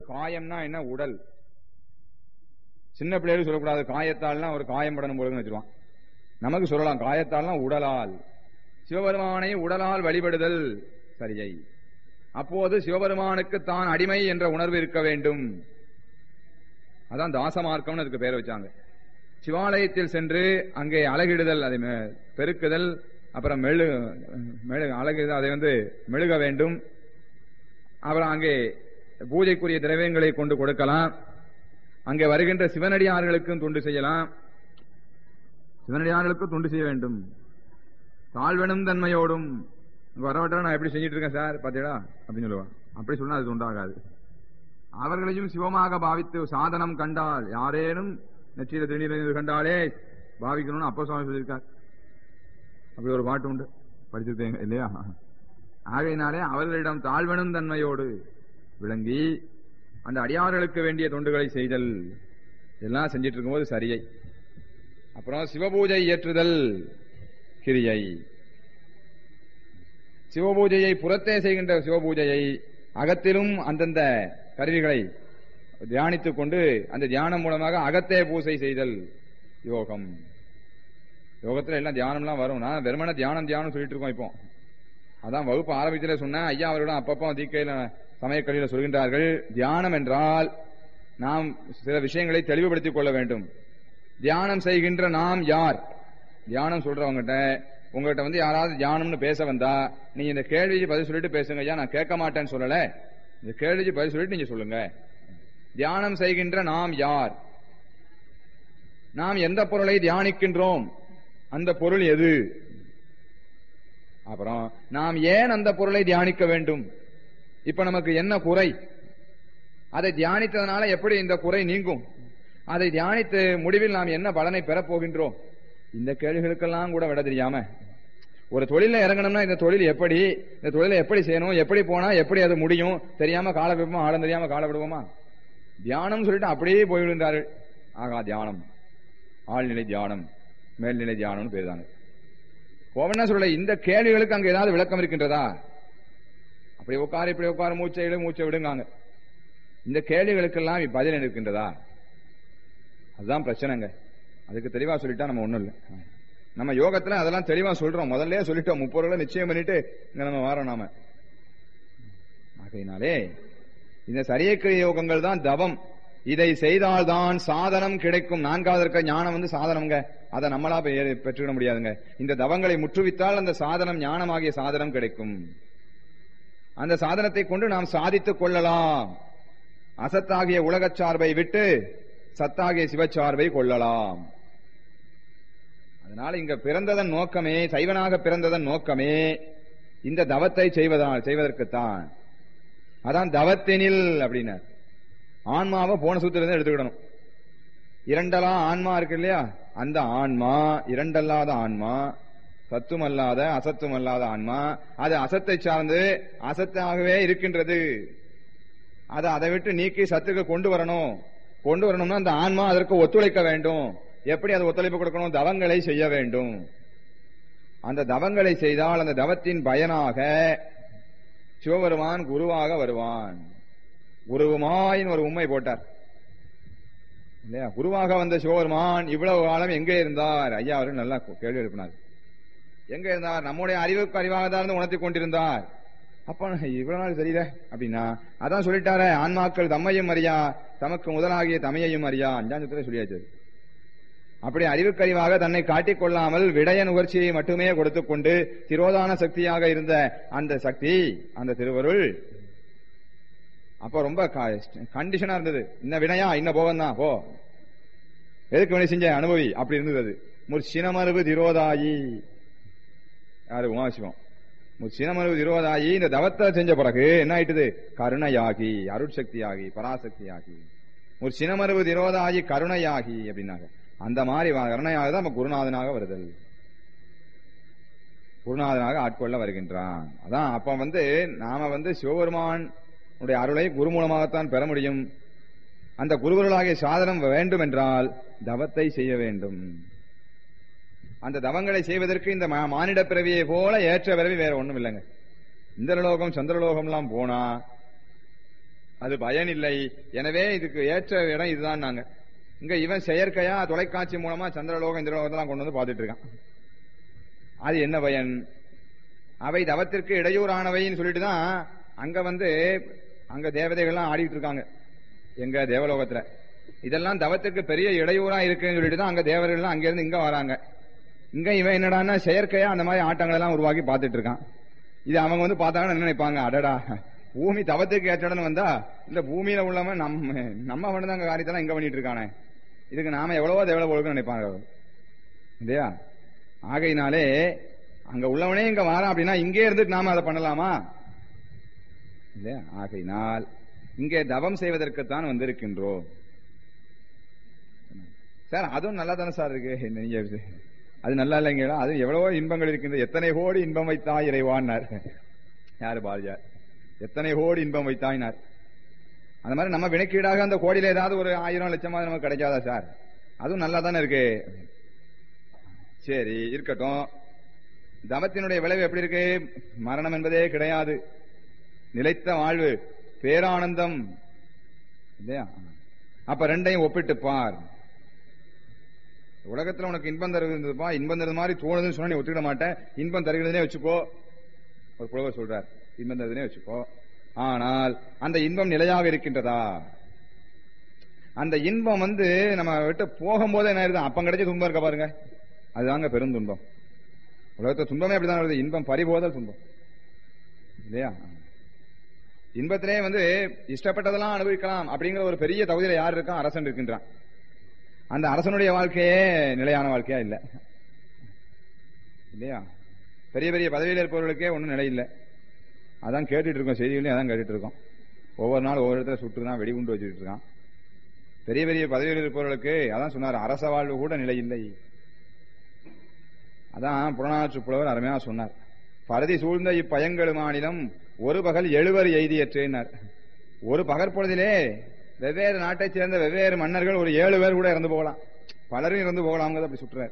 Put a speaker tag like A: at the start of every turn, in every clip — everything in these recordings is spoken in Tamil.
A: காயம்னா என்ன உடல் சின்ன பிள்ளைகளுக்கு சொல்லக்கூடாது காயத்தால்னா ஒரு காயம் படணும் போதுன்னு வச்சிருவான் நமக்கு சொல்லலாம் காயத்தால்னா உடலால் சிவபெருமானை உடலால் வழிபடுதல் சரியை அப்போது சிவபெருமானுக்கு தான் அடிமை என்ற உணர்வு இருக்க வேண்டும் அதான் தாசமார்க்கம்னு அதுக்கு பேர் வச்சாங்க சிவாலயத்தில் சென்று அங்கே அழகிடுதல் அதை மெ- பெருக்குதல் அப்புறம் மெழு மெழு அழகிடுதல் அதை வந்து மெழுக வேண்டும் அப்புறம் அங்கே பூஜைக்குரிய திரவியங்களை கொண்டு கொடுக்கலாம் அங்கே வருகின்ற சிவனடியார்களுக்கும் தொண்டு செய்யலாம் சிவனடியார்களுக்கும் தொண்டு செய்ய வேண்டும் தாழ்வெனும் தன்மையோடும் இங்க வரவட்ட நான் எப்படி செஞ்சிட்டு இருக்கேன் சார் பாத்தீங்களா அப்படின்னு சொல்லுவான் அப்படி சொன்னா அது தொண்டாகாது அவர்களையும் சிவமாக பாவித்து சாதனம் கண்டால் யாரேனும் நெற்றியில திருநீர் கண்டாலே பாவிக்கணும்னு அப்போ சுவாமி சொல்லியிருக்கார் அப்படி ஒரு பாட்டு உண்டு படிச்சிருப்பீங்க இல்லையா ஆகையினாலே அவர்களிடம் தாழ்வனும் தன்மையோடு விளங்கி அந்த அடியார்களுக்கு வேண்டிய தொண்டுகளை செய்தல் இதெல்லாம் செஞ்சிட்டு இருக்கும்போது சரியை அப்புறம் சிவபூஜை ஏற்றுதல் கிரியை சிவபூஜையை புறத்தே செய்கின்ற சிவபூஜையை அகத்திலும் அந்தந்த கருவிகளை தியானித்துக் கொண்டு அந்த தியானம் மூலமாக அகத்தே பூசை செய்தல் யோகம் யோகத்துல எல்லாம் தியானம்லாம் வரும் நான் வெறுமனே தியானம் தியானம் சொல்லிட்டு இருக்கோம் இப்போ அதான் வகுப்பு ஆரம்பித்துல சொன்னேன் ஐயா அவரிடம் அப்பப்போ தீக்கையில சமயக்கல்வியில சொல்கின்றார்கள் தியானம் என்றால் நாம் சில விஷயங்களை தெளிவுபடுத்திக் கொள்ள வேண்டும் தியானம் செய்கின்ற நாம் யார் தியானம் சொல்றவங்ககிட்ட உங்ககிட்ட வந்து யாராவது தியானம்னு பேச வந்தா நீங்க இந்த கேள்விக்கு பதில் சொல்லிட்டு பேசுங்க ஐயா நான் கேட்க மாட்டேன்னு சொல்லல இந்த கேள்விக்கு பதில் சொல்லிட்டு நீங்க சொல்லுங்க தியானம் செய்கின்ற நாம் யார் நாம் எந்த பொருளை தியானிக்கின்றோம் அந்த பொருள் எது அப்புறம் நாம் ஏன் அந்த பொருளை தியானிக்க வேண்டும் இப்ப நமக்கு என்ன குறை அதை தியானித்ததனால எப்படி இந்த குறை நீங்கும் அதை தியானித்து முடிவில் நாம் என்ன பலனை பெறப் போகின்றோம் இந்த கேள்விகளுக்கெல்லாம் கூட விட தெரியாம ஒரு தொழில இறங்கணும்னா இந்த தொழில் எப்படி இந்த தொழிலை எப்படி செய்யணும் எப்படி போனா எப்படி அது முடியும் தெரியாம கால விடுவோமா ஆழம் தெரியாம கால விடுவோமா தியானம் சொல்லிட்டு அப்படியே போய்விடுகிறார்கள் ஆகா தியானம் ஆழ்நிலை தியானம் மேல்நிலை தியானம்னு பேர் தாங்க கோவண்ணா சொல்ல இந்த கேள்விகளுக்கு அங்க ஏதாவது விளக்கம் இருக்கின்றதா அப்படி உட்காரு இப்படி உட்காரு மூச்சை இடு மூச்சை விடுங்காங்க இந்த கேள்விகளுக்கெல்லாம் பதில் இருக்கின்றதா அதுதான் பிரச்சனைங்க அதுக்கு தெளிவா சொல்லிட்டா நம்ம ஒண்ணும் இல்ல நம்ம யோகத்துல அதெல்லாம் தெளிவா சொல்றோம் முதல்ல சொல்லிட்டோம் முப்பொருளை நிச்சயம் பண்ணிட்டு இங்க நம்ம வாரோம் நாம ஆகையினாலே இந்த சரியக்கிரிய யோகங்கள் தான் தவம் இதை செய்தால்தான் சாதனம் கிடைக்கும் நான்காவது இருக்க ஞானம் வந்து சாதனம்ங்க அதை நம்மளா பெ- பெற்றுவிட முடியாதுங்க இந்த தவங்களை முற்றுவித்தால் அந்த சாதனம் ஞானமாகிய சாதனம் கிடைக்கும் அந்த சாதனத்தை கொண்டு நாம் சாதித்துக் கொள்ளலாம் அசத்தாகிய உலகச் சார்பை விட்டு சத்தாகிய சிவச்சார்பை கொள்ளலாம் அதனால இங்க பிறந்ததன் நோக்கமே சைவனாக பிறந்ததன் நோக்கமே இந்த தவத்தை செய்வதால் செய்வதற்குத்தான் அதான் தவத்தினில் அப்படின்னார் ஆன்மாவை போன சூத்திரம் எடுத்துக்கிடணும் இரண்டலா ஆன்மா இருக்கு இல்லையா அந்த ஆன்மா இரண்டல்லாத ஆன்மா சத்துமல்லாத அசத்துமல்லாத ஆன்மா அது அசத்தை சார்ந்து அசத்தாகவே இருக்கின்றது அதை அதை விட்டு நீக்கி சத்துக்கு கொண்டு வரணும் கொண்டு வரணும்னா அந்த ஆன்மா அதற்கு ஒத்துழைக்க வேண்டும் எப்படி அது ஒத்துழைப்பு கொடுக்கணும் தவங்களை செய்ய வேண்டும் அந்த தவங்களை செய்தால் அந்த தவத்தின் பயனாக சிவபெருமான் குருவாக வருவான் குருவுமாயின் ஒரு உண்மை போட்டார் இல்லையா குருவாக வந்த சிவபெருமான் இவ்வளவு காலம் எங்கே இருந்தார் ஐயா அவர்கள் நல்லா கேள்வி எழுப்பினார் எங்க இருந்தார் நம்முடைய அறிவுக்கு அறிவாக தான் இருந்து உணர்த்தி கொண்டிருந்தார் அப்ப இவ்வளவு நாள் தெரியல அப்படின்னா அதான் சொல்லிட்டாரே ஆன்மாக்கள் தம்மையும் அறியா தமக்கு முதலாகிய தமையையும் அறியா அஞ்சாஞ்சத்துல சொல்லியாச்சு அப்படி அறிவுக்கறிவாக தன்னை காட்டிக் கொள்ளாமல் விடய நுகர்ச்சியை மட்டுமே கொடுத்துக் கொண்டு திரோதான சக்தியாக இருந்த அந்த சக்தி அந்த திருவருள் அப்ப ரொம்ப கண்டிஷனா இருந்தது இன்ன வினையா இன்ன போவன் தான் போ எதுக்கு வினை செஞ்ச அனுபவி அப்படி இருந்தது அது முற்சினமருவு திரோதாயி யாரு உமாசிவம் முற்சினமருவு திரோதாயி இந்த தவத்தை செஞ்ச பிறகு என்ன ஆயிட்டுது கருணையாகி அருட்சக்தியாகி பராசக்தியாகி முற்சினமருவு திரோதாயி கருணையாகி அப்படின்னாங்க அந்த மாதிரி வ- கருணையாக தான் நம்ம குருநாதனாக வருதல் குருநாதனாக ஆட்கொள்ள வருகின்றான் அதான் அப்ப வந்து நாம வந்து சிவபெருமான் உடைய அருளை குரு மூலமாகத்தான் பெற முடியும் அந்த குருவருளாகிய சாதனம் வேண்டும் என்றால் தவத்தை செய்ய வேண்டும் அந்த தவங்களை செய்வதற்கு இந்த மா- மானிட பிறவியை போல ஏற்ற பிறவி வேற ஒண்ணும் இல்லைங்க இந்திரலோகம் சந்திரலோகம்லாம் போனா அது பயன் இல்லை எனவே இதுக்கு ஏற்ற இடம் இதுதான் நாங்க இங்க இவன் செயற்கையா தொலைக்காட்சி மூலமா சந்திரலோகம் இந்திரலோகத்தெல்லாம் கொண்டு வந்து பார்த்துட்டு இருக்கான் அது என்ன பயன் அவை தவத்திற்கு இடையூறானவைன்னு சொல்லிட்டு தான் அங்க வந்து அங்க தேவதைகள்லாம் ஆடிட்டு இருக்காங்க எங்க தேவலோகத்துல இதெல்லாம் தவத்திற்கு பெரிய இடையூறா இருக்குன்னு சொல்லிட்டு தான் அங்க தேவர்கள்லாம் அங்க இருந்து இங்க வராங்க இங்க இவன் என்னடான்னா செயற்கையா அந்த மாதிரி ஆட்டங்கள் எல்லாம் உருவாக்கி பார்த்துட்டு இருக்கான் இது அவங்க வந்து பார்த்தாங்கன்னா என்ன நினைப்பாங்க அடடா பூமி தவத்துக்கு ஏற்றடன்னு வந்தா இந்த பூமியில உள்ளவன் நம்ம நம்ம பண்ண அங்க காரியத்தெல்லாம் இங்க பண்ணிட்டு இருக்கானே இதுக்கு நாம எவ்வளவோ தேவலை போலுக்குன்னு நினைப்பாங்க இல்லையா ஆகையினாலே அங்க உள்ளவனே இங்க வாரான் அப்படின்னா இங்கே இருந்துட்டு நாம அதை பண்ணலாமா இல்லையா ஆகையினால் இங்கே தவம் செய்வதற்குத்தான் வந்திருக்கின்றோம் சார் அதுவும் நல்லா தானே சார் இருக்கு நீங்க அது நல்லா இல்லைங்களா அது எவ்வளவோ இன்பங்கள் இருக்கின்றது எத்தனை கோடி இன்பம் வைத்தாய் இறைவான்னார் யாரு பாரதியார் எத்தனை கோடி இன்பம் வைத்தாயினார் அந்த மாதிரி நம்ம வினைக்கீடாக அந்த கோடியில ஏதாவது ஒரு ஆயிரம் லட்சமாவது நமக்கு கிடைக்காதா சார் அதுவும் நல்லா தானே இருக்கு சரி இருக்கட்டும் தவத்தினுடைய விளைவு எப்படி இருக்கு மரணம் என்பதே கிடையாது நிலைத்த வாழ்வு பேரானந்தம் இல்லையா அப்ப ரெண்டையும் ஒப்பிட்டு பார் உலகத்துல உனக்கு இன்பம் தருகிறதுப்பா இன்பம் தருது மாதிரி தோணுதுன்னு சொன்னா நீ ஒத்துக்கிட மாட்டேன் இன்பம் தருகிறதுனே வச்சுக்கோ ஒரு புலவர் சொல்றார் இன்பம் தருதுனே வச்சுக்கோ ஆனால் அந்த இன்பம் நிலையாக இருக்கின்றதா அந்த இன்பம் வந்து நம்ம விட்டு போகும்போது என்ன ஆயிருது அப்பம் கிடைச்ச துன்பம் இருக்க பாருங்க அதுதாங்க பெருந்துன்பம் உலகத்துல துன்பமே அப்படிதான் வருது இன்பம் பறிபோதல் துன்பம் இல்லையா இன்பத்திலே வந்து இஷ்டப்பட்டதெல்லாம் அனுபவிக்கலாம் அப்படிங்கிற ஒரு பெரிய தகுதியில யார் இருக்கா அரசன் இருக்கின்றான் அந்த அரசனுடைய வாழ்க்கையே நிலையான வாழ்க்கையா இல்ல இல்லையா பெரிய பெரிய பதவியில் இருப்பவர்களுக்கே ஒன்றும் நிலை இல்லை அதான் கேட்டுட்டு இருக்கோம் செய்திகளையும் அதான் கேட்டுட்டு இருக்கோம் ஒவ்வொரு நாள் ஒவ்வொரு இடத்துல சுட்டுதான் வெடிகுண்டு வச்சுட்டு இருக்கான் பெரிய பெரிய பதவியில் இருப்பவர்களுக்கு அதான் சொன்னார் அரச வாழ்வு கூட நிலை இல்லை அதான் புறநாற்று புலவர் அருமையா சொன்னார் பரதி சூழ்ந்த இப்பயங்கெழு மாநிலம் ஒரு பகல் எழுவர் எய்தியற்றேனார் ஒரு பகற்பொழுதிலே வெவ்வேறு நாட்டைச் சேர்ந்த வெவ்வேறு மன்னர்கள் ஒரு ஏழு பேர் கூட இறந்து போகலாம் பலரும் இறந்து போகலாம்ங்கிறது அப்படி சுற்றுறார்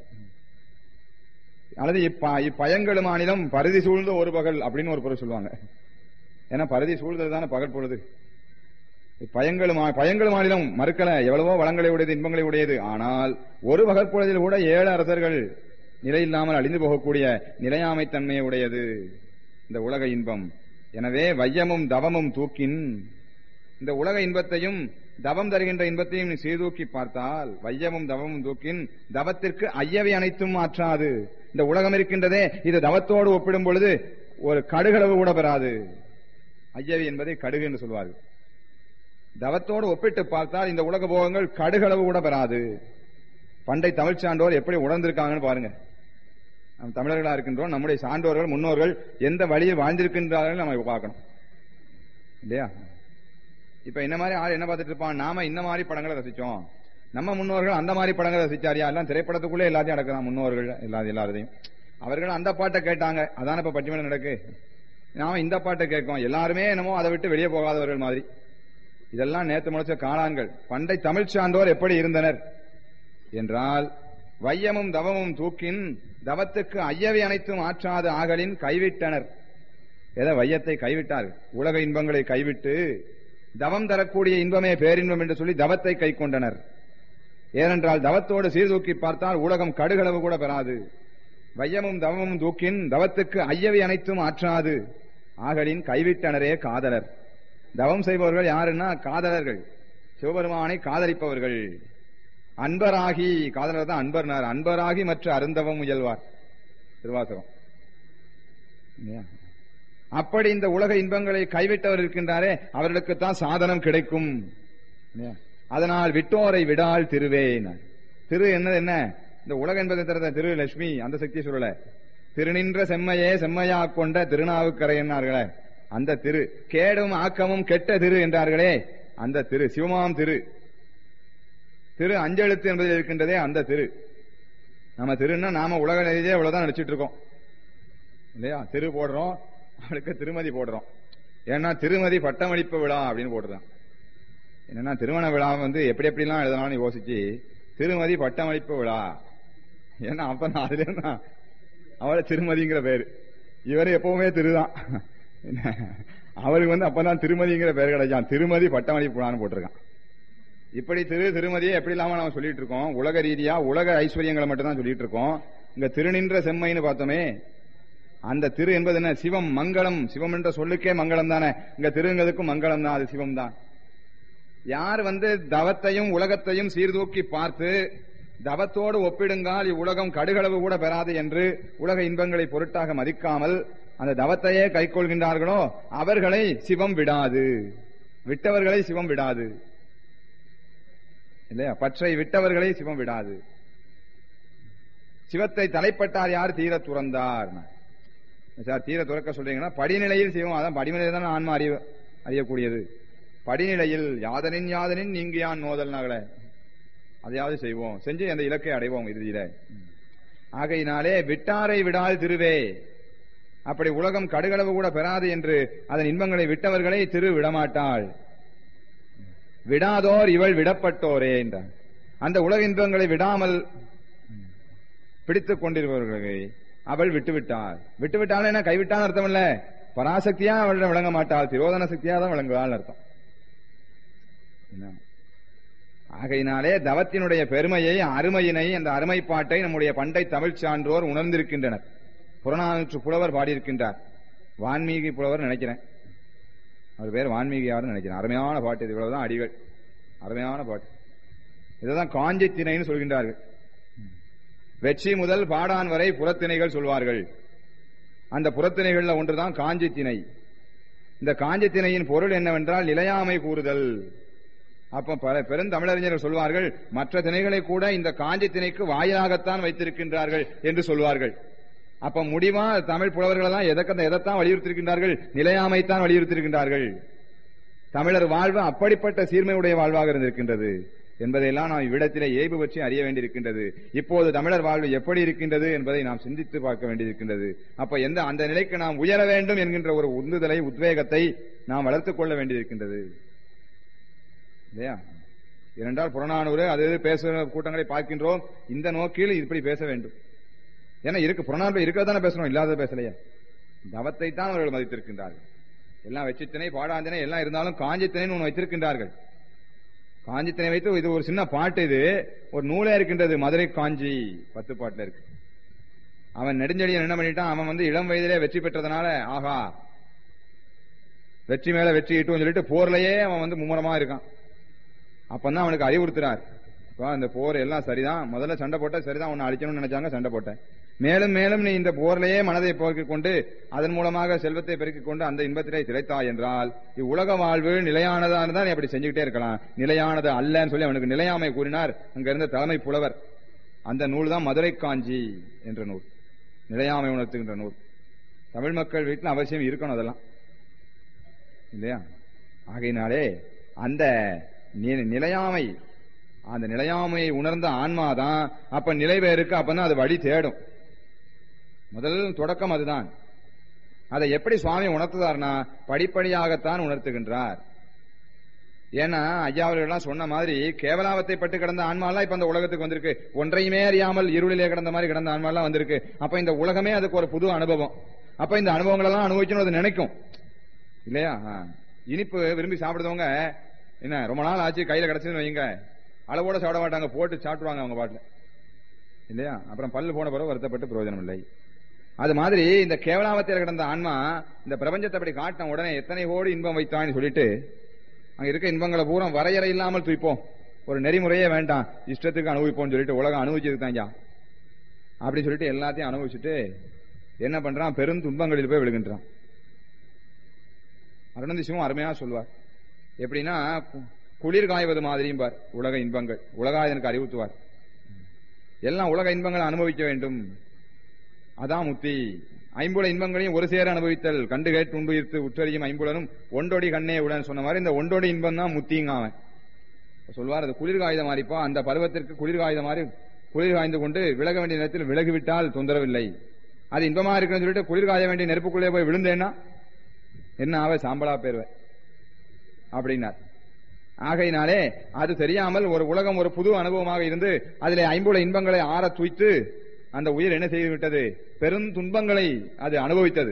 A: அல்லது இப்ப இப்பயங்கெழு மாநிலம் பருதி சூழ்ந்த ஒரு பகல் அப்படின்னு ஒரு பொருள் சொல்லுவாங்க ஏன்னா பருதி சூழ்ந்தது தானே பகல் பொழுது பயங்கெழு பயங்கெழு மாநிலம் மறுக்கல எவ்வளவோ வளங்களை உடையது இன்பங்களை உடையது ஆனால் ஒரு பகற்பொழுதில் கூட ஏழு அரசர்கள் நிலை இல்லாமல் அழிந்து போகக்கூடிய நிலையாமை தன்மையை உடையது இந்த உலக இன்பம் எனவே வையமும் தவமும் தூக்கின் இந்த உலக இன்பத்தையும் தவம் தருகின்ற இன்பத்தையும் நீ சீர்தூக்கி பார்த்தால் வையமும் தவமும் தூக்கின் தவத்திற்கு ஐயவை அனைத்தும் மாற்றாது இந்த உலகம் இருக்கின்றதே இது தவத்தோடு ஒப்பிடும் பொழுது ஒரு கடுகளவு கூட பெறாது ஐயவி என்பதை கடுகு என்று சொல்வார்கள் தவத்தோடு ஒப்பிட்டு பார்த்தால் இந்த உலக போகங்கள் கடுகளவு கூட பெறாது பண்டை தமிழ் சான்றோர் எப்படி உணர்ந்திருக்காங்கன்னு பாருங்க நம்ம தமிழர்களா இருக்கின்றோம் நம்முடைய சான்றோர்கள் முன்னோர்கள் எந்த வழியில் வாழ்ந்திருக்கின்றார்கள் நம்ம பார்க்கணும் இல்லையா இப்ப என்ன மாதிரி ஆள் என்ன பார்த்துட்டு இருப்பான் நாம இந்த மாதிரி படங்களை ரசிச்சோம் நம்ம முன்னோர்கள் அந்த மாதிரி படங்களை ரசிச்சாரியா எல்லாம் திரைப்படத்துக்குள்ளே எல்லாத்தையும் அடக்கலாம் முன்னோர்கள் எல்லா எல்லாரையும் அவர்கள் அந்த பாட்டை கேட்டாங்க அதான இப்ப பட்டிமன்றம் நடக்கு நாம இந்த பாட்டை கேட்கோம் எல்லாருமே என்னமோ அதை விட்டு வெளியே போகாதவர்கள் மாதிரி இதெல்லாம் நேத்து முளைச்ச காளான்கள் பண்டை தமிழ் சான்றோர் எப்படி இருந்தனர் என்றால் வையமும் தவமும் தூக்கின் தவத்துக்கு ஐயவை அனைத்தும் ஆற்றாது ஆகலின் கைவிட்டனர் ஏதோ வையத்தை கைவிட்டார் உலக இன்பங்களை கைவிட்டு தவம் தரக்கூடிய இன்பமே பேரின்பம் என்று சொல்லி தவத்தை கை கொண்டனர் ஏனென்றால் தவத்தோடு சீர்தூக்கி பார்த்தால் உலகம் கடுகளவு கூட பெறாது வையமும் தவமும் தூக்கின் தவத்துக்கு ஐயவை அனைத்தும் ஆற்றாது ஆகலின் கைவிட்டனரே காதலர் தவம் செய்பவர்கள் யாருன்னா காதலர்கள் சிவபெருமானை காதலிப்பவர்கள் அன்பராகி காதலர் தான் அன்பர்னார் அன்பராகி மற்ற அருந்தவம் முயல்வார் திருவாசகம் அப்படி இந்த உலக இன்பங்களை கைவிட்டவர் இருக்கின்றாரே அவர்களுக்கு தான் சாதனம் கிடைக்கும் அதனால் விட்டோரை விடால் திருவேன் திரு என்னது என்ன இந்த உலக என்பதை தர திரு லட்சுமி அந்த சக்தி சொல்லல திருநின்ற செம்மையே செம்மையா கொண்ட திருநாவுக்கரை என்னார்களே அந்த திரு கேடும் ஆக்கமும் கெட்ட திரு என்றார்களே அந்த திரு சிவமாம் திரு திரு அஞ்செழுத்து என்பதில் இருக்கின்றதே அந்த திரு நம்ம திருன்னா நாம உலக நிதியே இவ்வளவுதான் நடிச்சிட்டு இருக்கோம் இல்லையா திரு போடுறோம் அவளுக்கு திருமதி போடுறோம் ஏன்னா திருமதி பட்டமளிப்பு விழா அப்படின்னு போடுறான் என்னன்னா திருமண விழா வந்து எப்படி எப்படிலாம் எழுதலாம்னு யோசிச்சு திருமதி பட்டமளிப்பு விழா ஏன்னா அப்ப நான் அதுல இருந்தா அவளை திருமதிங்கிற பேரு இவர் எப்பவுமே திருதான் அவருக்கு வந்து அப்பதான் திருமதிங்கிற பெயர் கிடைச்சான் திருமதி பட்டமணி புராணம் போட்டிருக்கான் இப்படி திரு திருமதியை எப்படி இல்லாம நாம சொல்லிட்டு இருக்கோம் உலக ரீதியா உலக ஐஸ்வர்யங்களை மட்டும் தான் சொல்லிட்டு இருக்கோம் இங்க திருநின்ற செம்மைன்னு பார்த்தோமே அந்த திரு என்பது என்ன சிவம் மங்களம் சிவம் என்ற சொல்லுக்கே மங்களம் தானே இங்க திருங்கிறதுக்கும் மங்களம் தான் அது சிவம் தான் யார் வந்து தவத்தையும் உலகத்தையும் சீர்தூக்கி பார்த்து தவத்தோடு ஒப்பிடுங்கால் இவ்வுலகம் கடுகளவு கூட பெறாது என்று உலக இன்பங்களை பொருட்டாக மதிக்காமல் அந்த தவத்தையே கைக்கொள்கின்றார்களோ அவர்களை சிவம் விடாது விட்டவர்களை சிவம் விடாது இல்லையா பற்றை விட்டவர்களை சிவம் விடாது சிவத்தை தலைப்பட்டார் யார் தீர துறந்தார் சார் தீர துறக்க சொல்றீங்கன்னா படிநிலையில் சிவம் அதான் படிநிலையில் தான் ஆன்மா அறிய அறியக்கூடியது படிநிலையில் யாதனின் யாதனின் நீங்க யான் நோதல் நகல அதையாவது செய்வோம் செஞ்சு அந்த இலக்கை அடைவோம் இறுதியில ஆகையினாலே விட்டாரை விடால் திருவே அப்படி உலகம் கடுகளவு கூட பெறாது என்று அதன் இன்பங்களை விட்டவர்களை திரு விடமாட்டாள் விடாதோர் இவள் விடப்பட்டோரே என்றார் அந்த உலக இன்பங்களை விடாமல் பிடித்துக் கொண்டிருப்பவர்களை அவள் விட்டுவிட்டாள் விட்டுவிட்டாள் என்ன கைவிட்டால் அர்த்தம் இல்ல பராசக்தியா அவளிடம் விளங்க மாட்டாள் திரோதன சக்தியா தான் விளங்குவாள் அர்த்தம் என்ன? ஆகையினாலே தவத்தினுடைய பெருமையை அருமையினை அந்த அருமைப்பாட்டை நம்முடைய பண்டை தமிழ் சான்றோர் உணர்ந்திருக்கின்றனர் புறநானூற்று புலவர் பாடியிருக்கின்றார் வான்மீகி புலவர் நினைக்கிறேன் அவர் பேர் வான்மீகியார்னு நினைக்கிறேன் அருமையான பாட்டு இது இவ்வளவுதான் அடிகள் அருமையான பாட்டு இதுதான் காஞ்சி திணைன்னு சொல்கின்றார்கள் வெற்றி முதல் பாடான் வரை புறத்திணைகள் சொல்வார்கள் அந்த புறத்திணைகள்ல ஒன்றுதான் காஞ்சி திணை இந்த காஞ்சி திணையின் பொருள் என்னவென்றால் நிலையாமை கூறுதல் அப்ப பல பெருந்தமிழறிஞர்கள் சொல்வார்கள் மற்ற திணைகளை கூட இந்த காஞ்சி திணைக்கு வாயிலாகத்தான் வைத்திருக்கின்றார்கள் என்று சொல்வார்கள் அப்ப முடிவா தமிழ் புலவர்கள் தான் எதற்கு எதைத்தான் வலியுறுத்திருக்கின்றார்கள் நிலையாமைத்தான் வலியுறுத்திருக்கின்றார்கள் தமிழர் வாழ்வு அப்படிப்பட்ட சீர்மையுடைய வாழ்வாக இருந்திருக்கின்றது என்பதையெல்லாம் நாம் இவ்விடத்திலே இயல்பு பற்றி அறிய வேண்டியிருக்கின்றது இப்போது தமிழர் வாழ்வு எப்படி இருக்கின்றது என்பதை நாம் சிந்தித்து பார்க்க வேண்டியிருக்கின்றது அப்ப எந்த அந்த நிலைக்கு நாம் உயர வேண்டும் என்கின்ற ஒரு உந்துதலை உத்வேகத்தை நாம் வளர்த்துக் கொள்ள வேண்டியிருக்கின்றது இல்லையா இரண்டால் புறநானூறு அது இது பேசுகிற கூட்டங்களை பார்க்கின்றோம் இந்த நோக்கில் இப்படி பேச வேண்டும் ஏன்னா இருக்கு புறநானூறு இருக்கிறதானே பேசணும் இல்லாத பேசலையே தவத்தை தான் அவர்கள் மதித்திருக்கின்றார்கள் எல்லாம் வெச்சித்திணை பாடாந்தினை எல்லாம் இருந்தாலும் காஞ்சித்திணைன்னு ஒன்று வைத்திருக்கின்றார்கள் காஞ்சித்திணை வைத்து இது ஒரு சின்ன பாட்டு இது ஒரு நூலே இருக்கின்றது மதுரை காஞ்சி பத்து பாட்டுல இருக்கு அவன் நெடுஞ்செழியன் என்ன பண்ணிட்டான் அவன் வந்து இளம் வயதிலே வெற்றி பெற்றதுனால ஆகா வெற்றி மேல வெற்றி ஈட்டும் சொல்லிட்டு போர்லயே அவன் வந்து மும்முரமா இருக்கான் அப்பதான் அவனுக்கு அறிவுறுத்துறார் இப்ப அந்த போர் எல்லாம் சரிதான் முதல்ல சண்டை போட்ட சரிதான் உன்னை அழிக்கணும்னு நினைச்சாங்க சண்டை போட்டேன் மேலும் மேலும் நீ இந்த போர்லயே மனதை போக்கிக் கொண்டு அதன் மூலமாக செல்வத்தை பெருக்கிக் கொண்டு அந்த இன்பத்திலே திளைத்தாய் என்றால் இவ்வுலக வாழ்வு நிலையானதான்னு தான் நீ அப்படி செஞ்சுக்கிட்டே இருக்கலாம் நிலையானது அல்லன்னு சொல்லி அவனுக்கு நிலையாமை கூறினார் அங்க இருந்த தலைமை புலவர் அந்த நூல் தான் மதுரை காஞ்சி என்ற நூல் நிலையாமை உணர்த்துகின்ற நூல் தமிழ் மக்கள் வீட்டில் அவசியம் இருக்கணும் அதெல்லாம் இல்லையா ஆகையினாலே அந்த நி- நிலையாமை அந்த நிலையாமையை உணர்ந்த ஆன்மாதான் அப்ப நிலைவேருக்கு அப்பதான் அது வழி தேடும் முதல் தொடக்கம் அதுதான் அதை எப்படி சுவாமி உணர்த்துதார்னா படிப்படியாகத்தான் உணர்த்துகின்றார் ஏன்னா ஐயா அவர்கள்லாம் சொன்ன மாதிரி கேவலாவத்தை பட்டு கிடந்த ஆன்மாலாம் இப்ப அந்த உலகத்துக்கு வந்திருக்கு ஒன்றையுமே அறியாமல் இருளிலே கிடந்த மாதிரி கிடந்த ஆன்மாலாம் வந்திருக்கு அப்ப இந்த உலகமே அதுக்கு ஒரு புது அனுபவம் அப்ப இந்த அனுபவங்கள் எல்லாம் அனுபவிக்கணும் அது நினைக்கும் இல்லையா ஆ. இனிப்பு விரும்பி சாப்பிடுறவங்க என்ன ரொம்ப நாள் ஆச்சு கையில கிடைச்சதுன்னு வைங்க அளவோட சாப்பிட மாட்டாங்க போட்டு சாப்பிடுவாங்க அவங்க பாட்டுல இல்லையா அப்புறம் பல்லு போன பிறகு வருத்தப்பட்டு பிரயோஜனம் இல்லை அது மாதிரி இந்த கேவலாவத்தில் கிடந்த ஆன்மா இந்த பிரபஞ்சத்தை அப்படி காட்டின உடனே எத்தனை கோடி இன்பம் வைத்தான்னு சொல்லிட்டு அங்க இருக்க இன்பங்களை பூரா வரையறை இல்லாமல் தூய்ப்போம் ஒரு நெறிமுறையே வேண்டாம் இஷ்டத்துக்கு அனுபவிப்போம்னு சொல்லிட்டு உலகம் அனுபவிச்சது தாங்க அப்படி சொல்லிட்டு எல்லாத்தையும் அனுபவிச்சுட்டு என்ன பண்றான் பெரும் துன்பங்களில் போய் விழுகின்றான் அருணந்தி சிவம் அருமையா சொல்வார் எப்படின்னா கு- குளிர் காய்வது மாதிரியும் பார் உலக இன்பங்கள் உலகாயனுக்கு அறிவுத்துவார் எல்லாம் உலக இன்பங்களை அனுபவிக்க வேண்டும் அதான் முத்தி ஐம்புல இன்பங்களையும் ஒரு சேர அனுபவித்தல் கண்டு கேட்டு உண்டுயிர்த்து உற்றறியும் ஐம்புலனும் ஒண்டொடி கண்ணே உடன் சொன்ன மாதிரி இந்த ஒண்டொடி இன்பம் தான் முத்திங்க அவன் சொல்வார் அது குளிர் காகிதம் மாதிரிப்பா அந்த பருவத்திற்கு குளிர் காகிதம் மாதிரி குளிர் காய்ந்து கொண்டு விலக வேண்டிய நேரத்தில் விலகிவிட்டால் தொந்தரவில்லை அது இன்பமா இருக்குன்னு சொல்லிட்டு குளிர் காய வேண்டிய நெருப்புக்குள்ளே போய் விழுந்தேன்னா என்ன ஆவ சாம்பலா போயிருவேன் அப்படின்னார் ஆகையினாலே அது தெரியாமல் ஒரு உலகம் ஒரு புது அனுபவமாக இருந்து அதிலே ஐம்புல இன்பங்களை ஆற துய்த்து அந்த உயிர் என்ன செய்து விட்டது பெரும் துன்பங்களை அது அனுபவித்தது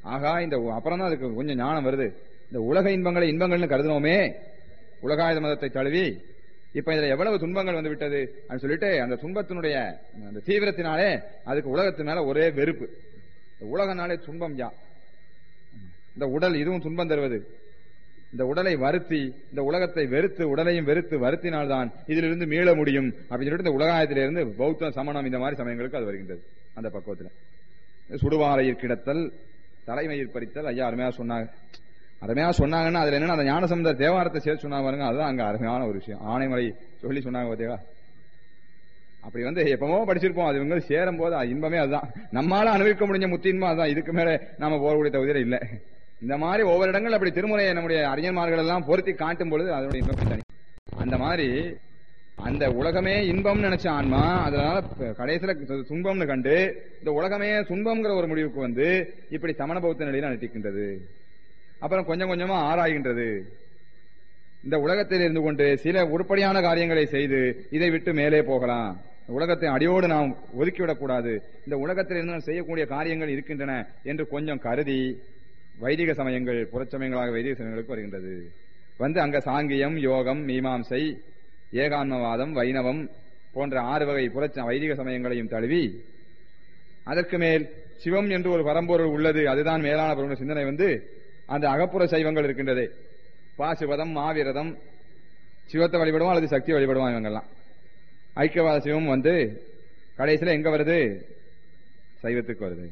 A: ஆகா இந்த அப்புறம் தான் அதுக்கு கொஞ்சம் ஞானம் வருது இந்த உலக இன்பங்களை இன்பங்கள்னு கருதுனோமே உலகாயுத மதத்தை தழுவி இப்ப இதுல எவ்வளவு துன்பங்கள் வந்து விட்டது அப்படின்னு சொல்லிட்டு அந்த துன்பத்தினுடைய அந்த தீவிரத்தினாலே அதுக்கு உலகத்து மேல ஒரே வெறுப்பு இந்த உலகனாலே துன்பம் யா இந்த உடல் இதுவும் துன்பம் தருவது இந்த உடலை வருத்தி இந்த உலகத்தை வெறுத்து உடலையும் வெறுத்து வருத்தினால்தான் இதிலிருந்து மீள முடியும் அப்படின்னு சொல்லிட்டு இந்த உலகாயத்திலிருந்து பௌத்தம் சமணம் இந்த மாதிரி சமயங்களுக்கு அது வருகின்றது அந்த பக்குவத்துல சுடுவாரையில் கிடத்தல் தலைமையில் பறித்தல் ஐயா அருமையா சொன்னாங்க அருமையா சொன்னாங்கன்னா அதுல என்னன்னா அந்த ஞானசம்பந்த தேவாரத்தை சேர்த்து சொன்னாங்க பாருங்க அதுதான் அங்க அருமையான ஒரு விஷயம் ஆணைமலை சொல்லி சொன்னாங்க பாத்தீங்களா அப்படி வந்து எப்பவோ படிச்சிருப்போம் அது இவங்க சேரும் போது அது இன்பமே அதுதான் நம்மால அனுபவிக்க முடிஞ்ச முத்தி இன்பம் அதுதான் இதுக்கு மேல நாம போகக்கூடிய தகுதியில இல்ல இந்த மாதிரி ஒவ்வொரு இடங்கள் அப்படி திருமுறையை நம்முடைய அறிஞர்மார்கள் எல்லாம் பொருத்தி காட்டும் பொழுது அதனுடைய இன்பம் தனி அந்த மாதிரி அந்த உலகமே இன்பம்னு நினைச்ச ஆன்மா அதனால கடைசியில துன்பம்னு கண்டு இந்த உலகமே துன்பம்ங்கிற ஒரு முடிவுக்கு வந்து இப்படி சமண பௌத்த நிலையில அனுப்பிக்கின்றது அப்புறம் கொஞ்சம் கொஞ்சமா ஆராய்கின்றது இந்த உலகத்தில் இருந்து கொண்டு சில உருப்படியான காரியங்களை செய்து இதை விட்டு மேலே போகலாம் உலகத்தை அடியோடு நாம் ஒதுக்கிவிடக் கூடாது இந்த உலகத்தில் இருந்து செய்யக்கூடிய காரியங்கள் இருக்கின்றன என்று கொஞ்சம் கருதி வைதிக சமயங்கள் புறச்சமயங்களாக வைதிக சமயங்களுக்கு வருகின்றது வந்து அங்க சாங்கியம் யோகம் மீமாம்சை ஏகான்மவாதம் வைணவம் போன்ற ஆறு வகை புறச்ச வைதிக சமயங்களையும் தழுவி அதற்கு மேல் சிவம் என்று ஒரு பரம்பொருள் உள்ளது அதுதான் மேலான பொருள் சிந்தனை வந்து அந்த அகப்புற சைவங்கள் இருக்கின்றது பாசுபதம் மாவிரதம் சிவத்தை வழிபடுவோம் அல்லது சக்தி வழிபடுவோம் இவங்கெல்லாம் ஐக்கியவாத சிவம் வந்து கடைசியில எங்க வருது சைவத்துக்கு வருது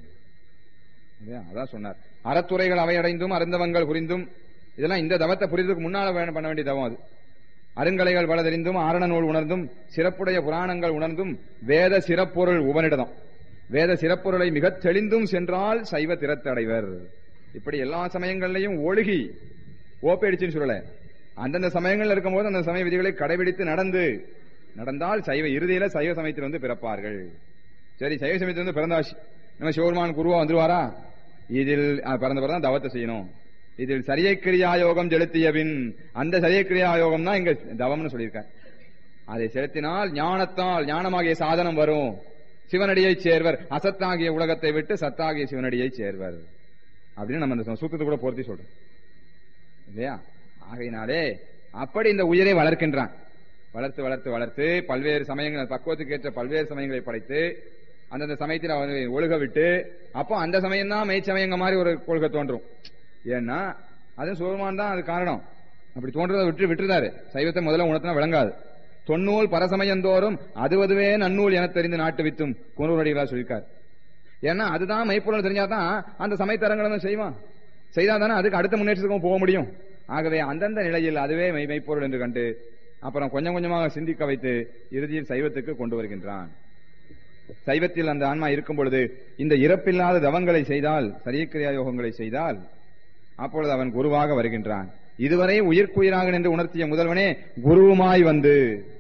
A: அதான் சொன்னார் அறத்துறைகள் அவையடைந்தும் அருந்தவங்கள் புரிந்தும் இதெல்லாம் இந்த தவத்தை புரிந்ததுக்கு முன்னால பண்ண வேண்டிய தவம் அது அருங்கலைகள் பல தெரிந்தும் ஆரண நூல் உணர்ந்தும் சிறப்புடைய புராணங்கள் உணர்ந்தும் வேத சிறப்பொருள் உபனிடதம் வேத சிறப்பொருளை மிகத் தெளிந்தும் சென்றால் சைவ திறத்தடைவர் இப்படி எல்லா சமயங்கள்லையும் ஒழுகி ஓப்பேடிச்சுன்னு சொல்லல அந்தந்த சமயங்கள்ல இருக்கும்போது அந்த சமய விதிகளை கடைபிடித்து நடந்து நடந்தால் சைவ இறுதியில சைவ சமயத்தில் வந்து பிறப்பார்கள் சரி சைவ சமயத்தில் வந்து பிறந்தாச்சு நம்ம சிவருமான் குருவா வந்துருவாரா இதில் பிறந்த பிறந்தான் தவத்தை செய்யணும் இதில் சரியை கிரியா யோகம் செலுத்திய பின் அந்த சரியை கிரியா யோகம் தான் இங்க தவம்னு சொல்லியிருக்க அதை செலுத்தினால் ஞானத்தால் ஞானமாகிய சாதனம் வரும் சிவனடியை சேர்வர் அசத்தாகிய உலகத்தை விட்டு சத்தாகிய சிவனடியை சேர்வர் அப்படின்னு நம்ம அந்த சூத்திரத்தை கூட பொருத்தி சொல்றோம் இல்லையா ஆகையினாலே அப்படி இந்த உயிரை வளர்க்கின்றான் வளர்த்து வளர்த்து வளர்த்து பல்வேறு சமயங்கள் பக்குவத்துக்கு ஏற்ற பல்வேறு சமயங்களை படைத்து அந்தந்த சமயத்தில் அவனை ஒழுக விட்டு அப்போ அந்த சமயம் தான் மெய்ச்சமயங்க மாதிரி ஒரு கொள்கை தோன்றும் ஏன்னா அது சுகமான் தான் அது காரணம் அப்படி தோன்றதை விட்டு விட்டுருந்தாரு சைவத்தை முதல்ல உணர்த்தினா விளங்காது தொன்னூல் பரசமயந்தோறும் அதுவதுவே நன்னூல் என தெரிந்து நாட்டு வித்தும் குணூரடிகளா சொல்லியிருக்காரு ஏன்னா அதுதான் மெய்ப்பொருள் தெரிஞ்சாதான் அந்த சமயத்தரங்களும் செய்வான் செய்தா தானே அதுக்கு அடுத்த முன்னேற்றத்துக்கும் போக முடியும் ஆகவே அந்தந்த நிலையில் அதுவே மெய் மெய்ப்பொருள் என்று கண்டு அப்புறம் கொஞ்சம் கொஞ்சமாக சிந்திக்க வைத்து இறுதியில் சைவத்துக்கு கொண்டு வருகின்றான் சைவத்தில் அந்த ஆன்மா இருக்கும் பொழுது இந்த இறப்பில்லாத தவங்களை செய்தால் சரியக்கிரியா யோகங்களை செய்தால் அப்பொழுது அவன் குருவாக வருகின்றான் இதுவரை உயிர்க்குயிராக நின்று உணர்த்திய முதல்வனே குருவுமாய் வந்து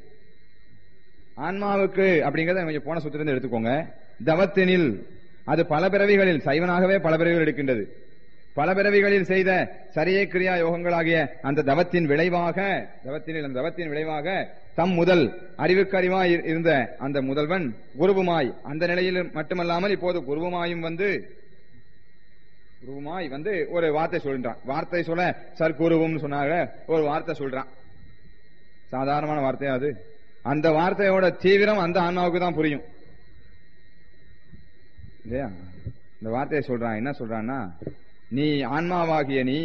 A: ஆன்மாவுக்கு அப்படிங்கறத கொஞ்சம் போன சுத்திலிருந்து எடுத்துக்கோங்க தவத்தினில் அது பல பிறவிகளில் சைவனாகவே பல பிறவிகள் எடுக்கின்றது பல பிறவிகளில் செய்த சரியை கிரியா யோகங்களாகிய அந்த தவத்தின் விளைவாக தவத்தினில் அந்த தவத்தின் விளைவாக தம் முதல் அறிவுக்கு அறிவாய் இருந்த அந்த முதல்வன் குருவுமாய் அந்த நிலையில் மட்டுமல்லாமல் இப்போது குருவுமாயும் வந்து குருவுமாய் வந்து ஒரு வார்த்தை சொல்றான் வார்த்தை சொல்ல சர்க்குருவும் சொன்னாங்க ஒரு வார்த்தை சொல்றான் சாதாரணமான வார்த்தையா அது அந்த வார்த்தையோட தீவிரம் அந்த ஆன்மாவுக்கு தான் புரியும் இல்லையா இந்த வார்த்தையை சொல்றான் என்ன சொல்றான்னா நீ ஆன்மாவாகிய நீ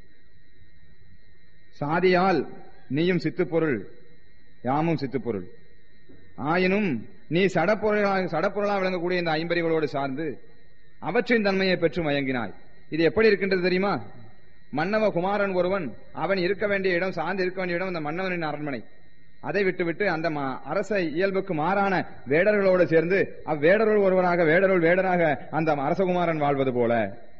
A: சாதியால் நீயும் சித்துப்பொருள் யாமும் சித்துப்பொருள் ஆயினும் நீ சடப்பொருளாக சடப்பொருளாக விளங்கக்கூடிய இந்த ஐம்பறிகளோடு சார்ந்து அவற்றின் தன்மையை பெற்று மயங்கினாய் இது எப்படி இருக்கின்றது தெரியுமா மன்னவ குமாரன் ஒருவன் அவன் இருக்க வேண்டிய இடம் சார்ந்து இருக்க வேண்டிய இடம் அந்த மன்னவனின் அரண்மனை அதை விட்டுவிட்டு அந்த அரச இயல்புக்கு மாறான வேடர்களோடு சேர்ந்து அவ்வேடருள் ஒருவராக வேடருள் வேடராக அந்த அரசகுமாரன் வாழ்வது போல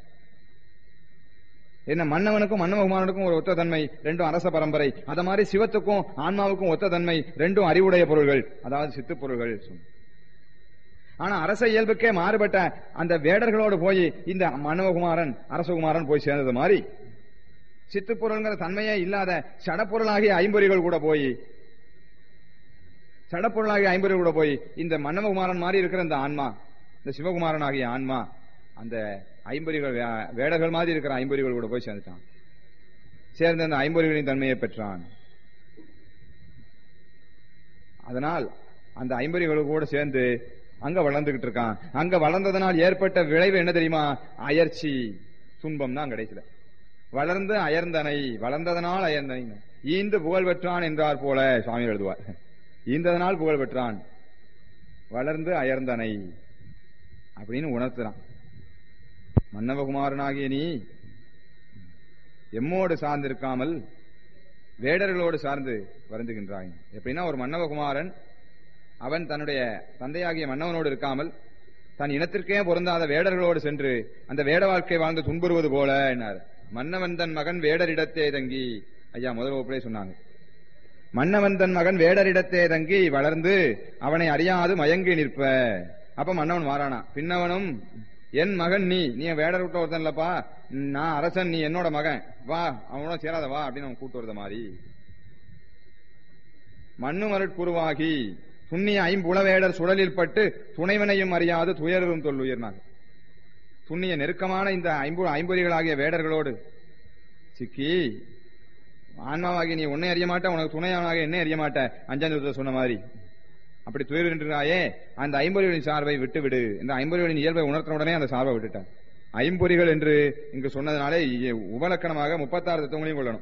A: என்ன மன்னவனுக்கும் மன்னவகுமாரனுக்கும் ஒரு ஒத்த தன்மை ரெண்டும் அரச பரம்பரை அத மாதிரி சிவத்துக்கும் ஆன்மாவுக்கும் ஒத்த தன்மை ரெண்டும் அறிவுடைய பொருள்கள் அதாவது சித்து பொருள்கள் ஆனா அரச இயல்புக்கே மாறுபட்ட அந்த வேடர்களோடு போய் இந்த மன்னவகுமாரன் அரசகுமாரன் போய் சேர்ந்தது மாதிரி சித்து பொருள்ங்கிற தன்மையே இல்லாத சடப்பொருளாகிய ஐம்பொறிகள் கூட போய் சடப்பொருளாகிய ஐம்பொறிகள் கூட போய் இந்த மன்னவகுமாரன் மாதிரி இருக்கிற இந்த ஆன்மா இந்த சிவகுமாரன் ஆகிய ஆன்மா அந்த ஐம்பொறிகள் வே- வேடர்கள் மாதிரி இருக்கிற ஐம்பொறிகள் கூட போய் சேர்ந்துட்டான் சேர்ந்து அந்த ஐம்பொறிகளின் தன்மையை பெற்றான் அதனால் அந்த ஐம்பொறிகள் கூட சேர்ந்து அங்க வளர்ந்துகிட்டு இருக்கான் அங்க வளர்ந்ததனால் ஏற்பட்ட விளைவு என்ன தெரியுமா அயர்ச்சி துன்பம் தான் கடைசியில வளர்ந்து அயர்ந்தனை வளர்ந்ததனால் அயர்ந்தனை ஈந்து புகழ் பெற்றான் என்றார் போல சுவாமி எழுதுவார் ஈந்ததனால் புகழ் பெற்றான் வளர்ந்து அயர்ந்தனை அப்படின்னு உணர்த்துறான் மன்னவகுமாரனாகிய நீ எம்மோடு சார்ந்திருக்காமல் வேடர்களோடு சார்ந்து வருந்துகின்றாய் எப்படின்னா ஒரு மன்னவகுமாரன் அவன் தன்னுடைய தந்தையாகிய மன்னவனோடு இருக்காமல் தன் இனத்திற்கே பொருந்தாத வேடர்களோடு சென்று அந்த வேட வாழ்க்கை வாழ்ந்து துன்புறுவது போல என்னார் மன்னவன் தன் மகன் வேடரிடத்தே தங்கி ஐயா முதல் வகுப்பிலே சொன்னாங்க மன்னவன் தன் மகன் வேடரிடத்தே தங்கி வளர்ந்து அவனை அறியாது மயங்கி நிற்ப அப்ப மன்னவன் மாறானா பின்னவனும் என் மகன் நீ நீ வேடர் விட்ட ஒருத்தன் இல்லப்பா நான் அரசன் நீ என்னோட மகன் வா அவனோட சேராத வா அப்படின்னு அவன் கூட்டு வரத மாதிரி மண்ணு மருட்குருவாகி துண்ணிய ஐம்புலவேடர் சுழலில் பட்டு துணைவனையும் அறியாது துயரும் தொல்லுயிர்னாங்க துண்ணிய நெருக்கமான இந்த ஐம்பு ஐம்பொறிகளாகிய வேடர்களோடு சிக்கி ஆன்மாவாகி நீ உன்னை அறிய மாட்ட உனக்கு துணையானாக என்ன அறிய மாட்ட அஞ்சாஞ்சு சொன்ன மாதிரி அப்படி துயர்கின்றாயே அந்த ஐம்பொறிகளின் சார்பை விட்டு விடு இந்த ஐம்பொறிகளின் இயல்பை உணர்த்தின உடனே அந்த சார்பை விட்டுட்டான் ஐம்பொறிகள் என்று இங்கு சொன்னதுனாலே இ- உபலக்கணமாக முப்பத்தாறு தத்துவங்களையும் கொள்ளணும்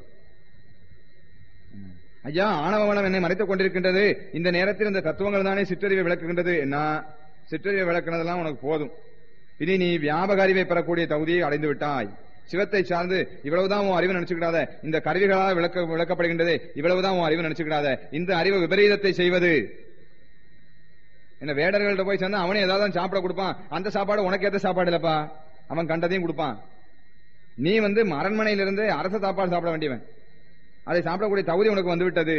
A: ஐயா ஆணவமனம் என்னை மறைத்துக் கொண்டிருக்கின்றது இந்த நேரத்தில் இந்த தத்துவங்கள் தானே சிற்றறிவை விளக்குகின்றது என்ன சிற்றறிவை விளக்குனதெல்லாம் உனக்கு போதும் இனி நீ வியாபக அறிவை பெறக்கூடிய தகுதியை அடைந்து விட்டாய் சிவத்தை சார்ந்து இவ்வளவுதான் உன் அறிவு நினைச்சுக்கிடாத இந்த கருவிகளால் விளக்க விளக்கப்படுகின்றது இவ்வளவுதான் உன் அறிவு நினைச்சுக்கிடாத இந்த அறிவு விபரீதத்தை செய்வது என்ன வேடர்கள்ட்ட போய் சேர்ந்தா அவனே ஏதாவது சாப்பிட கொடுப்பான் அந்த சாப்பாடு உனக்கு ஏத்த சாப்பாடு இல்லப்பா அவன் கண்டதையும் கொடுப்பான் நீ வந்து அரண்மனையிலிருந்து அரச சாப்பாடு சாப்பிட வேண்டியவன் அதை சாப்பிடக்கூடிய தகுதி உனக்கு வந்து விட்டது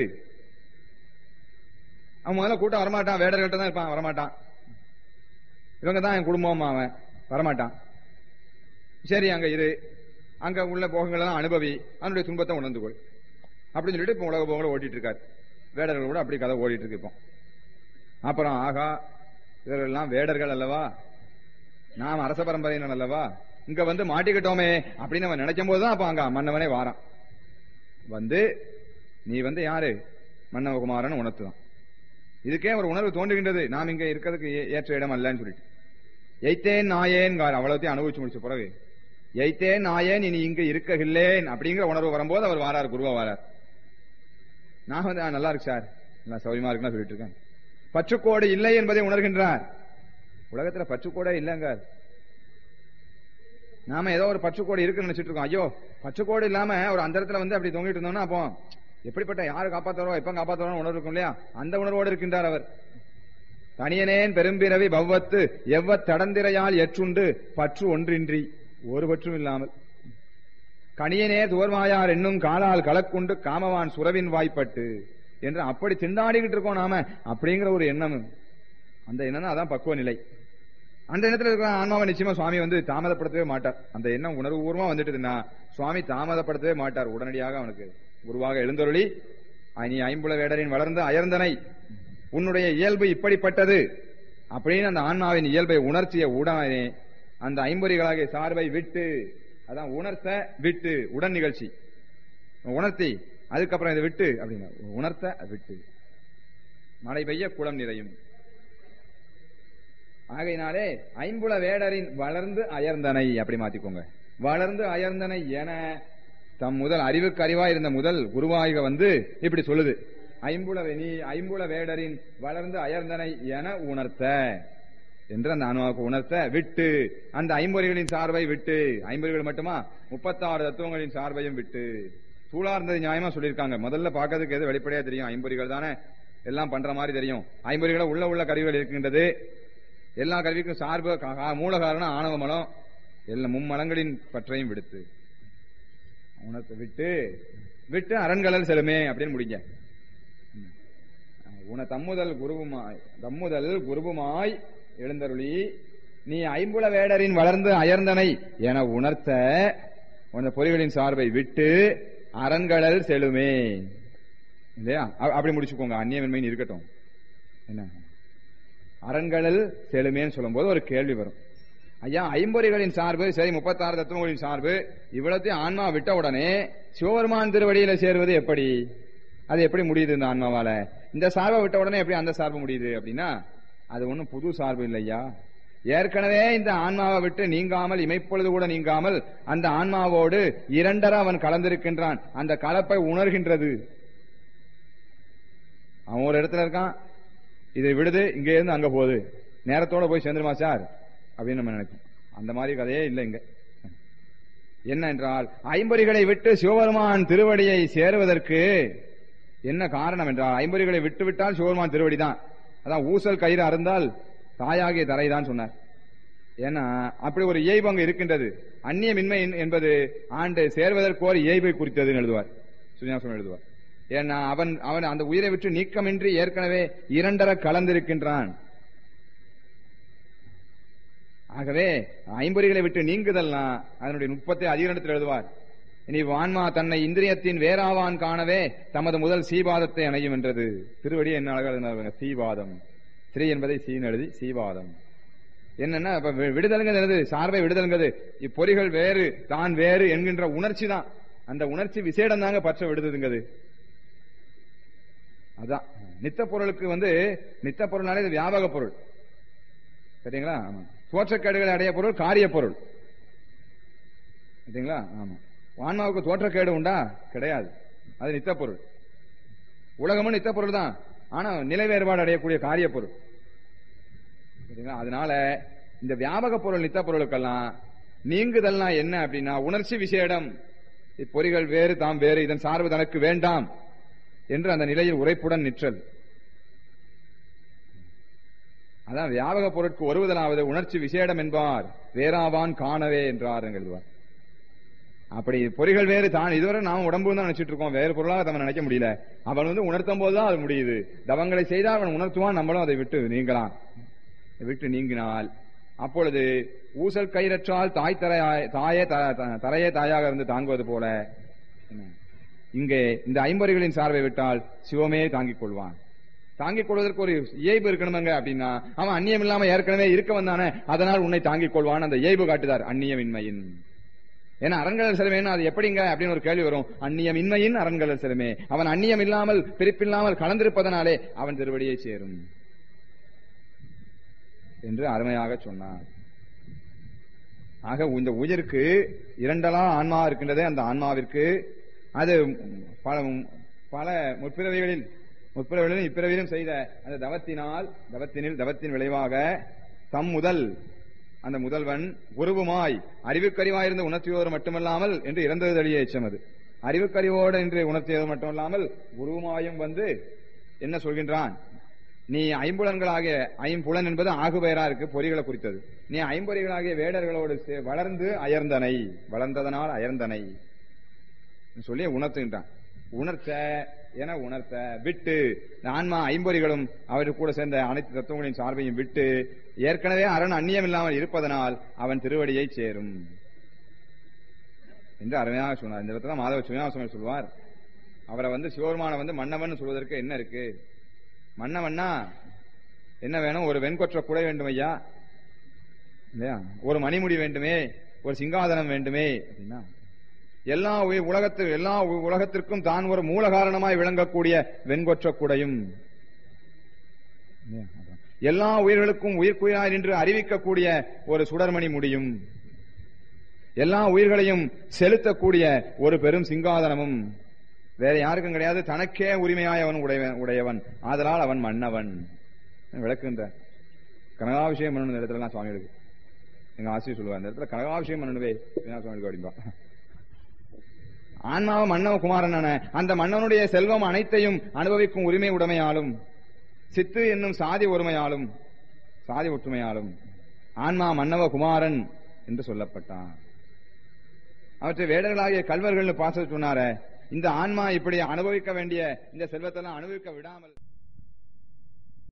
A: அவன் முதல்ல கூட்டம் வரமாட்டான் வேடர்கள்ட்ட தான் இருப்பான் வரமாட்டான் இவங்க தான் என் குடும்பம் அவன் வரமாட்டான் சரி அங்க இரு அங்க உள்ள போகங்கள் எல்லாம் அனுபவி அதனுடைய துன்பத்தை உணர்ந்து கொள் அப்படின்னு சொல்லிட்டு இப்ப உலக போகங்களை ஓட்டிட்டு இருக்காரு வேடர்கள் கூட அப்படி கதை ஓடிட்டு இருக்கு இப்போ அப்புறம் ஆகா இவர்கள்லாம் வேடர்கள் அல்லவா நாம் அரச பரம்பரையினர் அல்லவா இங்க வந்து மாட்டிக்கிட்டோமே அப்படின்னு அவன் நினைக்கும் போதுதான் அப்ப அங்க மன்னவனே வாரான் வந்து நீ வந்து யாரு மன்னவகுமாரன் உணர்த்துதான் இதுக்கே ஒரு உணர்வு தோன்றுகின்றது நாம் இங்க இருக்கிறதுக்கு ஏ- ஏற்ற இடம் அல்லன்னு சொல்லிட்டு எய்த்தேன் நாயேன் அவ்வளவுத்தையும் அனுபவிச்சு முடிச்ச பிறகு எய்த்தேன் நாயேன் இனி இங்க இருக்ககில்லேன் அப்படிங்கிற உணர்வு வரும்போது அவர் வாரார் குருவா வாரார் நான் வந்து "ஆ, நல்லா இருக்கு சார் நல்லா சௌரியமா இருக்குன்னு சொல்லிட்டு இருக்கேன் பற்றுக்கோடு இல்லை என்பதை உணர்கின்றார் உலகத்துல பற்றுக்கோடே இல்லைங்க நாம ஏதோ ஒரு பற்றுக்கோடு இருக்குன்னு நினைச்சிட்டு இருக்கோம் ஐயோ பற்றுக்கோடு இல்லாம ஒரு அந்த இடத்துல வந்து அப்படி தொங்கிட்டு இருந்தோம்னா அப்போ எப்படிப்பட்ட யாரு காப்பாத்துறோம் எப்ப காப்பாத்துறோம் உணர்வு இருக்கும் இல்லையா அந்த உணர்வோடு இருக்கின்றார் அவர் தனியனேன் பெரும்பிறவி பவ்வத்து எவ்வத் தடந்திரையால் எற்றுண்டு பற்று ஒன்றின்றி ஒரு பற்றும் இல்லாமல் கணியனே துவர்வாயார் என்னும் காலால் கலக்குண்டு காமவான் சுரவின் வாய்ப்பட்டு என்று அப்படி திண்டாடிக்கிட்டு இருக்கோம் நாம அப்படிங்கிற ஒரு எண்ணம் அந்த எண்ணம் தான் அதான் பக்குவ நிலை அந்த எண்ணத்துல இருக்கிற ஆன்மாவை நிச்சயமா சுவாமி வந்து தாமதப்படுத்தவே மாட்டார் அந்த எண்ணம் உணர்வு பூர்வமா வந்துட்டுதுன்னா சுவாமி தாமதப்படுத்தவே மாட்டார் உடனடியாக அவனுக்கு குருவாக எழுந்தருளி நீ ஐம்புல வேடரின் வளர்ந்த அயர்ந்தனை உன்னுடைய இயல்பு இப்படிப்பட்டது அப்படின்னு அந்த ஆன்மாவின் இயல்பை உணர்த்திய உடனே அந்த ஐம்பொறிகளாகிய சார்பை விட்டு அதான் உணர்த்த விட்டு உடன் நிகழ்ச்சி உணர்த்தி அதுக்கப்புறம் இதை விட்டு அப்படின்னா உணர்த்த விட்டு மழை பெய்ய குளம் நிறையும் ஆகையினாலே ஐம்புல வேடரின் வளர்ந்து அயர்ந்தனை அப்படி மாத்திக்கோங்க வளர்ந்து அயர்ந்தனை என தம் முதல் அறிவுக்கு அறிவா இருந்த முதல் குருவாக வந்து இப்படி சொல்லுது ஐம்புல நீ ஐம்புல வேடரின் வளர்ந்து அயர்ந்தனை என உணர்த்த என்று அந்த அணுவாக்கு உணர்த்த விட்டு அந்த ஐம்பொறிகளின் சார்பை விட்டு ஐம்பொறிகள் மட்டுமா முப்பத்தாறு தத்துவங்களின் சார்பையும் விட்டு சூழார்ந்தது நியாயமா சொல்லியிருக்காங்க முதல்ல பார்க்கறதுக்கு எது வெளிப்படையா தெரியும் ஐம்பொறிகள் தானே எல்லாம் பண்ற மாதிரி தெரியும் ஐம்பொறிகளை உள்ள உள்ள கருவிகள் இருக்கின்றது எல்லா கருவிக்கும் சார்பு கா- கா- மூல காரணம் ஆணவ மலம் எல்லா மும்மலங்களின் பற்றையும் விடுத்து உணர்த்த விட்டு விட்டு அரண்களல் செலுமே அப்படின்னு முடிங்க உன தம்முதல் குருவுமாய் தம்முதல் குருவுமாய் எழுந்தருளி நீ ஐம்புல வேடரின் வளர்ந்து அயர்ந்தனை என உணர்த்த உன பொறிகளின் சார்பை விட்டு அரண்களல் செலுமே இல்லையா அ- அப்படி முடிச்சுக்கோங்க அந்நியமின்மைன்னு இருக்கட்டும் என்ன அரண்களல் செலுமேன்னு சொல்லும்போது ஒரு கேள்வி வரும் ஐயா ஐம்பொறிகளின் சார்பு சரி முப்பத்தாறு தத்துவங்களின் சார்பு இவ்வளத்தையும் ஆன்மா விட்ட உடனே சிவபெருமான் திருவடியில சேருவது எப்படி அது எப்படி முடியுது இந்த ஆன்மாவால இந்த சார்பை விட்ட உடனே எப்படி அந்த சார்பு முடியுது அப்படின்னா அது ஒண்ணும் புது சார்பு இல்லையா ஏற்கனவே இந்த ஆன்மாவை விட்டு நீங்காமல் இமைப்பொழுது கூட நீங்காமல் அந்த ஆன்மாவோடு இரண்டர அவன் கலந்திருக்கின்றான் அந்த கலப்பை உணர்கின்றது அவன் ஒரு இடத்துல இருக்கான் இதை விடுது இங்க இருந்து அங்க போகுது நேரத்தோட போய் சேர்ந்துருமா சார் அப்படின்னு நம்ம நினைப்போம் அந்த மாதிரி கதையே இல்லை இங்க என்ன என்றால் ஐம்பொறிகளை விட்டு சிவபெருமான் திருவடியை சேருவதற்கு என்ன காரணம் என்றால் ஐம்பொறிகளை விட்டு விட்டால் சிவபெருமான் திருவடி தான் அதான் ஊசல் கயிறு அருந்தால் தாயாகிய தரைதான் சொன்னார் ஏன்னா அப்படி ஒரு இயல்பு அங்கு இருக்கின்றது அந்நியமின்மை என்பது ஆண்டு சேர்வதற்கு ஒரு இயல்பை குறித்ததுன்னு எழுதுவார் சுஞாசம் எழுதுவார் ஏன்னா அவன் அவன் அந்த உயிரை விட்டு நீக்கமின்றி ஏற்கனவே இரண்டர கலந்திருக்கின்றான் ஆகவே ஐம்பொறிகளை விட்டு நீங்குதல்னா அதனுடைய நுட்பத்தை அதிகரிடத்தில் எழுதுவார் இனி வான்மா தன்னை இந்திரியத்தின் வேறாவான் காணவே தமது முதல் சீபாதத்தை அணையும் என்றது திருவடி என்ன அழகா எழுதினாருங்க சீவாதம் ஸ்ரீ என்பதை சீன் எழுதி சீவாதம் என்னன்னா இப்ப வி- விடுதலுங்கிறது சார்பை விடுதலுங்கிறது இப்பொறிகள் வேறு தான் வேறு என்கின்ற உணர்ச்சி தான் அந்த உணர்ச்சி விசேடம் தாங்க பற்ற விடுதுங்கிறது அதான் நித்த பொருளுக்கு வந்து நித்த பொருள்னாலே இது வியாபக பொருள் சரிங்களா ஆமா தோற்றக்கேடுகளை அடைய பொருள் காரிய பொருள் சரிங்களா ஆமா ஆன்மாவுக்கு தோற்றக்கேடு உண்டா கிடையாது அது நித்த பொருள் உலகமும் நித்த பொருள் தான் ஆனா நிலை வேறுபாடு அடையக்கூடிய காரிய பொருள் சரிங்களா அதனால இந்த வியாபக பொருள் நித்த பொருளுக்கெல்லாம் நீங்குதல்லாம் என்ன அப்படின்னா உணர்ச்சி விசேடம் இப்பொறிகள் வேறு தாம் வேறு இதன் சார்பு தனக்கு வேண்டாம் என்று அந்த நிலையில் உரைப்புடன் நிற்றல் அதான் வியாபக பொருட்கு ஒருவதலாவது உணர்ச்சி விசேடம் என்பார் வேறாவான் காணவே என்றார் எழுதுவார் அப்படி பொறிகள் வேறு தான் இதுவரை நாம் உடம்பு தான் நினைச்சிட்டு இருக்கோம் வேறு பொருளாக நம்ம நினைக்க முடியல அவன் வந்து உணர்த்தும் போதுதான் அது முடியுது தவங்களை செய்தால் அவன் உணர்த்துவான் நம்மளும் அதை விட்டு நீங்கலாம் விட்டு நீங்கினால் அப்பொழுது ஊசல் கயிறற்றால் தாய் தரையாய் தாயே த- த- தரையே தாயாக இருந்து தாங்குவது போல என்ன? இங்கே இந்த ஐம்பொறிகளின் சார்பை விட்டால் சிவமே தாங்கிக் கொள்வான் தாங்கிக் கொள்வதற்கு ஒரு இயல்பு இருக்கணுமங்க அப்படின்னா அவன் அந்நியம் இல்லாம ஏற்கனவே இருக்க வந்தானே அதனால் உன்னை தாங்கிக் கொள்வான் அந்த இயல்பு காட்டுதார் அந்நியமின்மையின் ஏன்னா அரண்களர் சிலமேன்னு அது எப்படிங்க அப்படின்னு ஒரு கேள்வி வரும் அந்நியம் இன்மையின் அரண்களர் சிலமே அவன் அந்நியம் இல்லாமல் பிரிப்பில்லாமல் கலந்திருப்பதனாலே அவன் திருவடியை சேரும் என்று அருமையாக சொன்னார் ஆக இந்த உயிருக்கு இரண்டலா ஆன்மா இருக்கின்றது அந்த ஆன்மாவிற்கு அது பல பல முற்பிறவிகளில் முற்பிறவிகளிலும் இப்பிறவிலும் செய்த அந்த தவத்தினால் தவத்தினில் தவத்தின் விளைவாக தம் முதல் அந்த முதல்வன் குருவுமாய் அறிவுக்கறிவாயிருந்த உணர்த்தியோர் மட்டுமல்லாமல் என்று இறந்தது தழிய எச்சம் அது அறிவுக்கறிவோடு என்று உணர்த்தியது மட்டுமல்லாமல் குருவுமாயும் வந்து என்ன சொல்கின்றான் நீ ஐம்புலன்களாகிய ஐம்புலன் என்பது ஆகுபெயரா இருக்கு பொறிகளை குறித்தது நீ ஐம்பொறிகளாகிய வேடர்களோடு சே- வளர்ந்து அயர்ந்தனை வளர்ந்ததனால் அயர்ந்தனை சொல்லி உணர்த்துகின்றான் உணர்த்த என உணர்த்த விட்டு இந்த ஆன்மா ஐம்பொறிகளும் அவருக்கு கூட சேர்ந்த அனைத்து தத்துவங்களின் சார்பையும் விட்டு ஏற்கனவே அரண் அந்நியம் இல்லாமல் இருப்பதனால் அவன் திருவடியை சேரும் என்று அருமையாக சொன்னார் இந்த இடத்துல மாதவ சுயாசமர் சொல்வார் அவரை வந்து சிவபெருமானை வந்து மன்னவன் சொல்வதற்கு என்ன இருக்கு மன்னவன்னா என்ன வேணும் ஒரு வெண்கொற்ற குடை வேண்டும் ஐயா இல்லையா ஒரு மணிமுடி வேண்டுமே ஒரு சிங்காதனம் வேண்டுமே அப்படின்னா எல்லா உயிர் உலகத்து எல்லா உ- உலகத்திற்கும் தான் ஒரு மூல காரணமாய் விளங்கக்கூடிய வெண்கொற்ற குடையும் இல்லையா? அதான். எல்லா உயிர்களுக்கும் உயிர்க்குயிராய் நின்று அறிவிக்கக்கூடிய ஒரு சுடர்மணி முடியும் எல்லா உயிர்களையும் செலுத்தக்கூடிய ஒரு பெரும் சிங்காதனமும் வேற யாருக்கும் கிடையாது தனக்கே உரிமையாய் அவன் உடையவன் உடையவன் ஆதலால் அவன் மன்னவன் விளக்குன்ற கனகாபிஷேகம் பண்ணணும் இந்த இடத்துல சுவாமி இருக்கு எங்க ஆசிரியர் சொல்லுவார் இந்த இடத்துல கனகாபிஷேகம் பண்ணணுவே சுவாமி அப்படின்பா ஆன்மாவ மன்னவ குமாரன் அந்த மன்னனுடைய செல்வம் அனைத்தையும் அனுபவிக்கும் உரிமை உடைமையாலும் சித்து என்னும் சாதி ஒருமையாலும் சாதி ஒற்றுமையாலும் ஆன்மா மன்னவ குமாரன் என்று சொல்லப்பட்டான் அவற்றை வேடர்களாகிய கல்வர்கள் பாச சொன்னார இந்த ஆன்மா இப்படி அனுபவிக்க வேண்டிய இந்த செல்வத்தெல்லாம் அனுபவிக்க விடாமல்